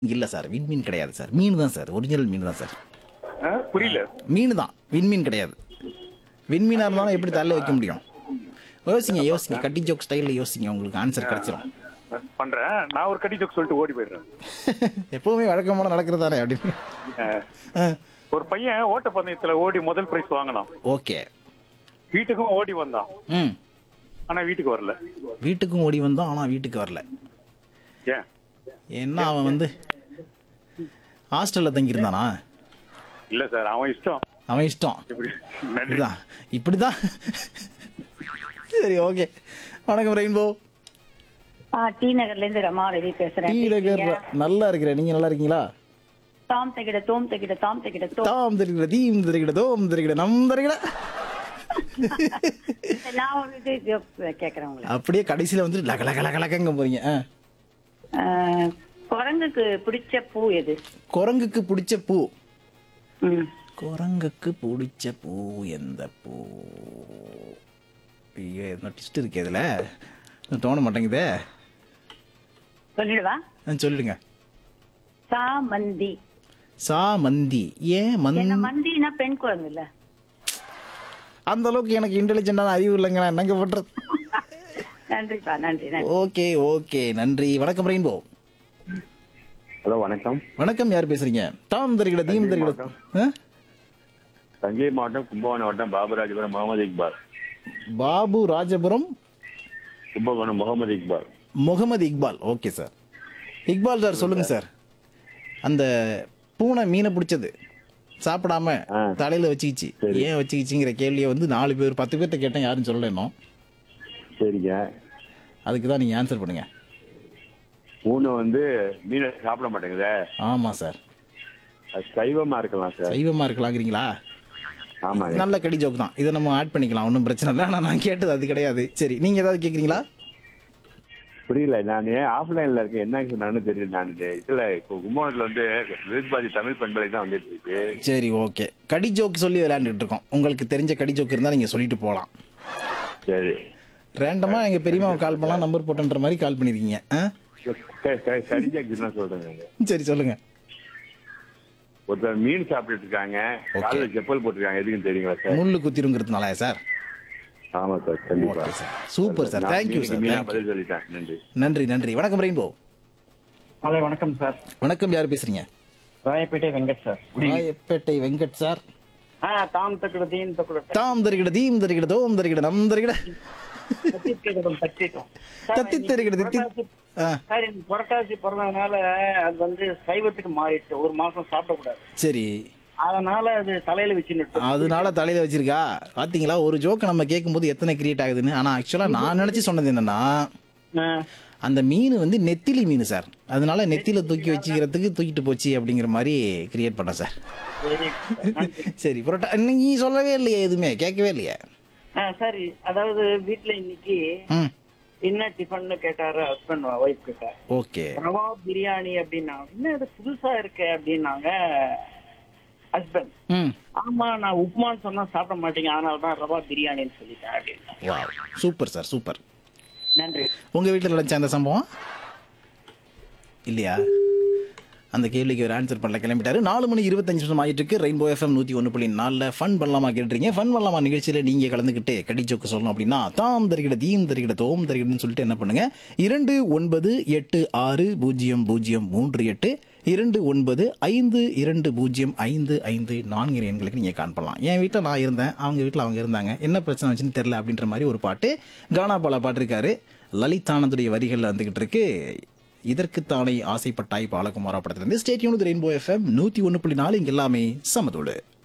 இல்ல சார் விண்மீன் கிடையாது சார் மீன் தான் சார் ஒரிஜினல் மீன் தான் சார் ஆ, புரியல மீன் தான் விண்மீன் கிடையாது விண்மீனா இருந்தாலும் எப்படி தள்ள வைக்க முடியும் யோசிங்க யோசிங்க கட்டி ஜோக் ஸ்டைலில் யோசிங்க உங்களுக்கு ஆன்சர் கிடைச்சிடும் பண்றேன் நான் ஒரு கடி ஜோக் சொல்லிட்டு ஓடி போயிடுறேன் எப்பவுமே வழக்கமான நடக்கிறதானே அப்படின்னு ஆ, ஒரு பையன் ஓட்ட பந்தயத்துல ஓடி முதல் பிரைஸ் வாங்கினான் ஓகே வீட்டுக்கும் ஓடி வந்தான் ம் ஆனா வீட்டுக்கு வரல வீட்டுக்கும் ஓடி வந்தோம் ஆனால் வீட்டுக்கு வரல ஏன் என்ன அவன் வந்து ஹாஸ்டலில் தங்கியிருந்தானா இல்ல சார் அவன் இஷ்டம் அவன் இஷ்டம் இப்படி நன்றி இப்படிதான் இப்படிதான் சரி ஓகே வணக்கம் ரெயின்போ ஆ டி நகர்ல இருந்து ரமாவதி பேசுறேன் டீ நகர் நல்லா இருக்கிறேன் நீங்க நல்லா இருக்கீங்களா தாம் தகிட தோம் தகிட தாம் தகிட தோம் தாம் தெரிகிற தீம் தெரிகிற தோம் தெரிகிற நம் தெரிகிற நான் ஒரு இது joke கேக்குறேன் உங்களை அப்படியே கடைசியில வந்து லக லக லக லகங்க போறீங்க ஆ. ஆ, குரங்குக்கு பிடிச்ச பூ எது குரங்குக்கு பிடிச்ச பூ ம். குரங்குக்கு பிடிச்ச பூ எந்த பூ ஐயோ என்ன டிஸ்ட் இருக்கு இதுல தோண மாட்டேங்குதே சொல்லிடுவா ஆ, சொல்லிடுங்க சாமந்தி சா மந்தி ஏன் என்ன மந்த் மந்தினா பெண் குரங்கு இல்ல அந்த அளவுக்கு எனக்கு இன்டெலிஜென்டான அறிவு இல்லைங்க நான் என்னங்க பண்றது நன்றிப்பா நன்றி நன்றி ஓகே ஓகே நன்றி வணக்கம் ரெயின்போ ஹலோ வணக்கம் வணக்கம் யார் பேசுறீங்க தாம் தெரிகிற தீம் தெரிகிற ஆ? தஞ்சை மாவட்டம் கும்பகோணம் மாவட்டம் Babarajapuram Mohammed Iqbal Babu Rajapuram Kumbakonam Mohammed Iqbal Mohammed Iqbal okay sir Iqbal sir சொல்லுங்க சார் அந்த பூனை மீனை பிடிச்சது சாப்பிடாம ஆ. தலையில வச்சுக்கிச்சு சரி. ஏன் வச்சுக்கிச்சுங்கிற கேள்வியை வந்து நாலு பேர் பத்து பேர்த்த கேட்டேன் யாரும் சொல்லல இன்னும் சரிங்க அதுக்கு தான் நீங்க ஆன்சர் பண்ணுங்க பூனை வந்து மீனை சாப்பிட மாட்டேங்குதே ஆமா சார் அது சைவமா இருக்கலாம் சார் சைவமா இருக்கலாங்கிறீங்களா ஆமாங்க நல்ல கடி ஜோக் தான் இதை நம்ம ஆட் பண்ணிக்கலாம் ஒன்றும் பிரச்சனை இல்லை ஆனால் நான் கேட்டது அது கிடையாது சரி நீங்க ஏதாவது கேட்குறீங்களா புரியல நான் ஆஃப்லைன்ல இருக்கேன் என்ன சொன்னான்னு தெரியல நான் இதுல இப்போ கும்பகோணத்துல வந்து விருதுபாதி தமிழ் பண்பலை தான் வந்துட்டு இருக்கு சரி ஓகே கடி ஜோக் சொல்லி விளையாண்டுட்டு இருக்கோம் உங்களுக்கு தெரிஞ்ச கடி ஜோக் இருந்தால் நீங்கள் சொல்லிட்டு போகலாம் சரி ரேண்டமாக எங்கள் பெரியம்மாவை கால் பண்ணலாம் நம்பர் போட்டுன்ற மாதிரி கால் பண்ணியிருக்கீங்க ஆ சரிஜாக்கு தான் சொல்றேங்க சரி சொல்லுங்க ஒருத்தர் மீன் சாப்பிட்டுட்டு இருக்காங்க Okay. காலையில செப்பல் போட்டிருக்காங்க எதுக்குன்னு தெரியுங்களா சார் முள்ளு குத்திருங்கிறதுனால சார் ஆமா சார் கண்டிப்பா ஓகே சார் சூப்பர் சார் நான் தேங்க்யூ மீனுக்கு சார் மீனா தேங்க்யூ பதில் சொல்லிட்டேன் நன்றி நன்றி நன்றி வணக்கம் ரெயின்போ ஹலோ வணக்கம் சார் வணக்கம் யார் பேசுறீங்க ராயப்பேட்டை வெங்கட் சார் ராயப்பேட்டை வெங்கட் சார் ஆ தாம் தக்குட தீன் தக்குட தாம் தருகிட தீம் தருகிட தோம் தருகிட நம் தருகிட தத்தித்தேகடம் தத்திட்டோம் தத்தி தருகிட தித்தி ஆ சார் இந்த புரட்டாசி பிறந்ததுனால அது வந்து சைவத்துக்கு மாறிடுச்சு ஒரு மாசம் சாப்பிடக்கூடாது சரி அதனால அது தலையில வச்சுன்னு அதனால தலையில வச்சிருக்கா பாத்தீங்களா ஒரு ஜோக் நம்ம கேட்கும்போது எத்தனை கிரியேட் ஆகுதுன்னு ஆனா ஆக்சுவலா நான் நினைச்சு சொன்னது என்னன்னா அந்த மீன் வந்து நெத்திலி மீன் சார் அதனால நெத்தில தூக்கி வச்சுக்கிறதுக்கு தூக்கிட்டு போச்சு அப்படிங்கிற மாதிரி கிரியேட் பண்ண சார் சரி புரோட்டா நீ சொல்லவே இல்லையே எதுவுமே கேட்கவே இல்லையே சரி அதாவது வீட்டுல இன்னைக்கு ம் என்ன டிஃபன் கேட்டாரு ஹஸ்பண்ட் ஒய்ஃப் கிட்ட ஓகே ரவா பிரியாணி அப்படின்னாங்க என்ன இது புதுசா இருக்கு அப்படின்னாங்க ஹஸ்பண்ட் ம் ஆமா நான் உப்புமான்னு சொன்னா சாப்பிட மாட்டீங்க அதனால தான் ரவா பிரியாணின்னு சொல்லிட்டேன் அப்படின்னு வா சூப்பர் சார் சூப்பர் நன்றி உங்க வீட்டில் நடந்துச்சா அந்த சம்பவம் இல்லையா அந்த கேள்விக்கு ஒரு ஆன்சர் பண்ணல கிளம்பிட்டாரு நாலு மணி இருபத்தஞ்சு நிமிஷம் ஆகிட்டு இருக்கு ரெயின்போ எஃப்எம் நூற்றி ஒன்று புள்ளி நாலில் ஃபன் பண்ணலாமா கேட்டுறீங்க ஃபன் பண்ணலாமா நிகழ்ச்சியில் நீங்கள் கலந்துக்கிட்டு கடிச்சோக்கு சொல்லணும் அப்படின்னா தாம் தருகிட தீம் தருகிட தோம் தருகிடன்னு சொல்லிட்டு என்ன பண்ணுங்க இரண்டு ஒன்பது எட்டு ஆறு பூஜ்ஜியம் பூஜ்ஜியம் மூன்று எட்டு இரண்டு ஒன்பது ஐந்து இரண்டு பூஜ்ஜியம் ஐந்து ஐந்து நான்கு எண்களுக்கு நீங்கள் கான் பண்ணலாம் என் வீட்டில் நான் இருந்தேன் அவங்க வீட்டில் அவங்க இருந்தாங்க என்ன பிரச்சனை வச்சுன்னு தெரில அப்படின்ற மாதிரி ஒரு பாட்டு கானா பாலா பாட்டு இருக்காரு லலித் ஆனந்துடைய வரிகளில் வந்துகிட்டு இருக்கு இதற்குத்தானே ஆசைப்பட்டாய் பாலகுமாரா படத்திலிருந்து ஸ்டேட்யூன் ரெயின்போ எஃப்எம் நூற்றி ஒன்று புள்ளி நாலு இங்கே எல்லாமே சமதோடு